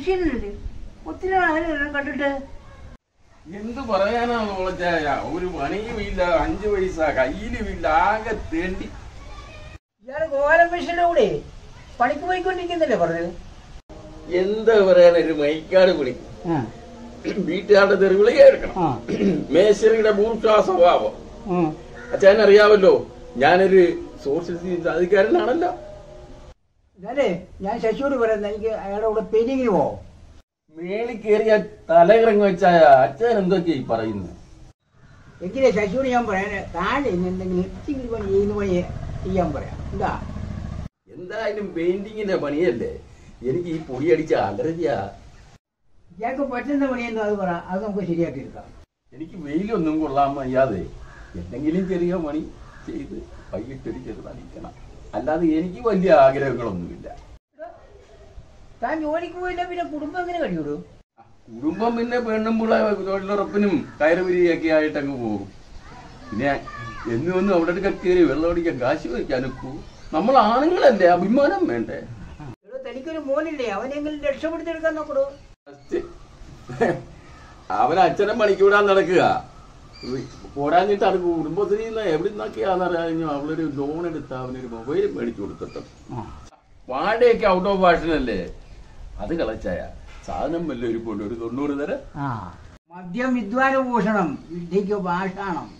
മെഷീനില്ലേ ഒത്തിരി നാളായി കണ്ടിട്ട് എന്ത് പറയാനാ മോളച്ചായ ഒരു പണിയുമില്ല അഞ്ചു പൈസ കയ്യിലുമില്ല ആകെ തേണ്ടി ഇയാള് ഗോപാലൻ മെഷീന്റെ കൂടെ പണിക്ക് പോയിക്കൊണ്ടിരിക്കുന്നില്ലേ പറഞ്ഞത് എന്താ പറയാൻ ഒരു മൈക്കാട് വിളി ആ വീട്ടുകാരുടെ തെറിവിളി കേൾക്കണം ആ മേശറിയുടെ ഭൂഷാ സ്വഭാവം ഉം. അച്ഛൻ അറിയാമല്ലോ ഞാനൊരു സോഷ്യലിസ്റ്റ് സാധിക്കാരനാണല്ലോ എന്നാലേ ഞാൻ ശശിയോട് പറയുന്നത് എനിക്ക് അയാളുടെ കൂടെ പെയിന്റിങ്ങിന് പോവും മേളിൽ കയറിയ തലകിറങ്ങി വെച്ചായ അച്ഛൻ എന്തൊക്കെയാ ഈ പറയുന്നത് എങ്കിലേ ശശിയോട് ഞാൻ പറയാൻ താഴെ ഇന്ന് എന്തെങ്കിലും ഇച്ചിരി പണി ചെയ്യുന്ന പണി ചെയ്യാൻ പറയാം എന്താ എന്തായാലും പെയിന്റിങ്ങിന്റെ പണിയല്ലേ എനിക്ക് ഈ പൊടിയടിച്ച അലർജിയാ ഇയാൾക്ക് പറ്റുന്ന പണിയെന്തോ അത് പറ അത് നമുക്ക് ശരിയാക്കി എടുക്കാം എനിക്ക് വെയിലൊന്നും കൊള്ളാൻ വയ്യാതെ എന്തെങ്കിലും ചെറിയ പണി ചെയ്ത് വൈകിട്ടൊരു ചെറുതടിക്കണം അല്ലാതെ എനിക്ക് വലിയ ആഗ്രഹങ്ങളൊന്നുമില്ല താൻ ജോലിക്ക് പോയില്ല പിന്നെ കുടുംബം എങ്ങനെ കഴിയൂടൂ കുടുംബം പിന്നെ പെണ്ണും പിള്ള തൊഴിലുറപ്പിനും കയറുപിരിയൊക്കെ ആയിട്ട് അങ്ങ് പോകും പിന്നെ എന്നും ഒന്നും അവിടെ ഒക്കെ കയറി വെള്ളമടിക്കാൻ കാശ് വയ്ക്കാനൊക്കൂ നമ്മൾ ആണുങ്ങളല്ലേ അഭിമാനം വേണ്ടേ എടോ, തനിക്കൊരു മോനില്ലേ അവനെങ്കിലും രക്ഷപ്പെടുത്തിയെടുക്കാൻ നോക്കടോ ഫസ്റ്റ് അവൻ അച്ഛനെ പണിക്കൂടാൻ നടക്കുക പോരാഞ്ഞിട്ട് അത് കുടുംബശ്രീ എവിടെ നിന്നൊക്കെയാണെന്നറിയാഞ്ഞു അവളൊരു ലോൺ എടുത്ത് അവനൊരു മൊബൈൽ മേടിച്ചു കൊടുത്തിട്ട് വാടകയൊക്കെ ഔട്ട് ഓഫ് ഫാഷൻ അല്ലേ അത് കളച്ചായ സാധനം വല്ല ഒരു കൊണ്ട് ഒരു തൊണ്ണൂറ് തരം ആ മദ്യം വിദ്വാന ഭൂഷണം വിദ്യയ്ക്ക് ഭാഷാണം